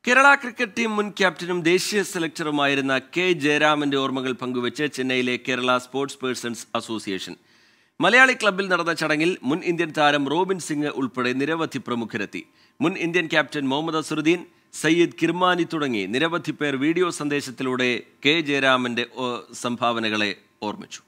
Kerala cricket team മുൻ ക്യാപ്റ്റനും ദേശീയ സെലക്ടറുമായിരുന്ന കെ ജയരാമന്റെ ഓർമ്മകൾ പങ്കുവച്ച് ചെന്നൈയിലെ Kerala sports persons association Malayali ക്ലബ്ബിൽ നടന്ന ചടങ്ങിൽ മുൻ ഇന്ത്യൻ താരം റോബിൻ സിംഗ് ഉൾപ്പെടെ നിരവധി പ്രമുഖരെത്തി മുൻ ഇന്ത്യൻ ക്യാപ്റ്റൻ മുഹമ്മദ് അസറുദ്ദീൻ സയ്യിദ് കിർമാനി തുടങ്ങി നിരവധി പേർ വീഡിയോ സന്ദേശത്തിലൂടെ കെ ജയരാമന്റെ ഓ, സംഭാവനകളെ ഓർമ്മിച്ചു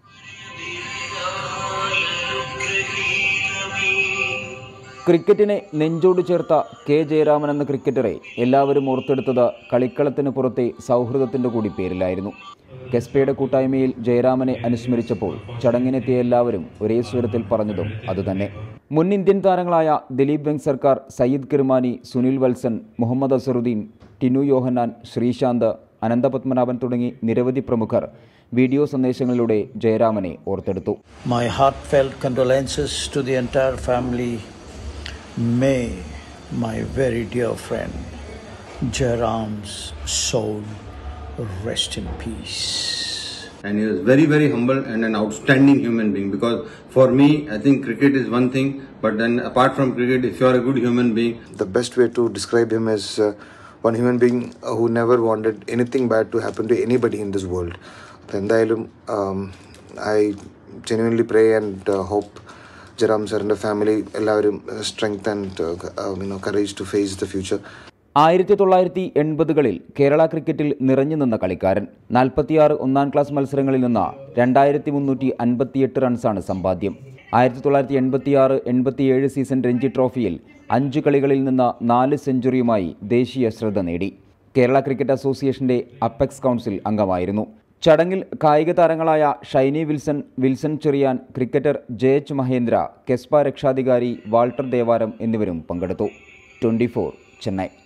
ക്രിക്കറ്റിനെ നെഞ്ചോട് ചേർത്ത കെ ജയരാമൻ എന്ന ക്രിക്കറ്ററെ എല്ലാവരും ഓർത്തെടുത്തത് കളിക്കളത്തിന് പുറത്തെ സൗഹൃദത്തിൻ്റെ കൂടി പേരിലായിരുന്നു കെസ്പയുടെ കൂട്ടായ്മയിൽ ജയരാമനെ അനുസ്മരിച്ചപ്പോൾ ചടങ്ങിനെത്തിയ എല്ലാവരും ഒരേ സ്വരത്തിൽ പറഞ്ഞതും അതുതന്നെ മുൻ ഇന്ത്യൻ താരങ്ങളായ ദിലീപ് വെങ് സർക്കാർ സയ്യിദ് കിർമാനി സുനിൽ വത്സൻ മുഹമ്മദ് അസറുദ്ദീൻ ടിനു യോഹന്നാൻ ശ്രീശാന്ത് അനന്തപത്മനാഭൻ തുടങ്ങി നിരവധി പ്രമുഖർ വീഡിയോ സന്ദേശങ്ങളിലൂടെ ജയരാമനെ ഓർത്തെടുത്തു My heartfelt condolences to the entire family. May my very dear friend Jairam's soul rest in peace. and he was very very humble and an outstanding human being because for me i think cricket is one thing but then apart from cricket if you are a good human being the best way to describe him is uh, one human being uh, who never wanted anything bad to happen to anybody in this world. എന്തായാലും um, I genuinely pray and uh, hope Jayaram സാറിൻ്റെ family എല്ലാവരും strength and you know courage to face the future ആയിരത്തി തൊള്ളായിരത്തി എൺപതുകളിൽ കേരള ക്രിക്കറ്റിൽ നിറഞ്ഞു നിന്ന കളിക്കാരൻ നാൽപ്പത്തിയാറ് ഒന്നാം ക്ലാസ് മത്സരങ്ങളിൽ നിന്ന് രണ്ടായിരത്തി മുന്നൂറ്റി അൻപത്തിയെട്ട് റൺസാണ് സമ്പാദ്യം ആയിരത്തി തൊള്ളായിരത്തി എൺപത്തിയാറ് എൺപത്തിയേഴ് സീസൺ രഞ്ജി ട്രോഫിയിൽ അഞ്ച് കളികളിൽ നിന്ന് നാല് സെഞ്ചുറിയുമായി ദേശീയ ശ്രദ്ധ നേടി കേരള ക്രിക്കറ്റ് അസോസിയേഷന്റെ അപ്പെക്സ് കൗൺസിൽ അംഗമായിരുന്നു ചടങ്ങിൽ കായിക താരങ്ങളായ Shiny Wilson Wilson Cherian cricketer J H Mahendra കെസ്പ രക്ഷാധികാരി വാൾട്ടർ ദേവാരം എന്നിവരും പങ്കെടുത്തു ട്വൻറ്റി ചെന്നൈ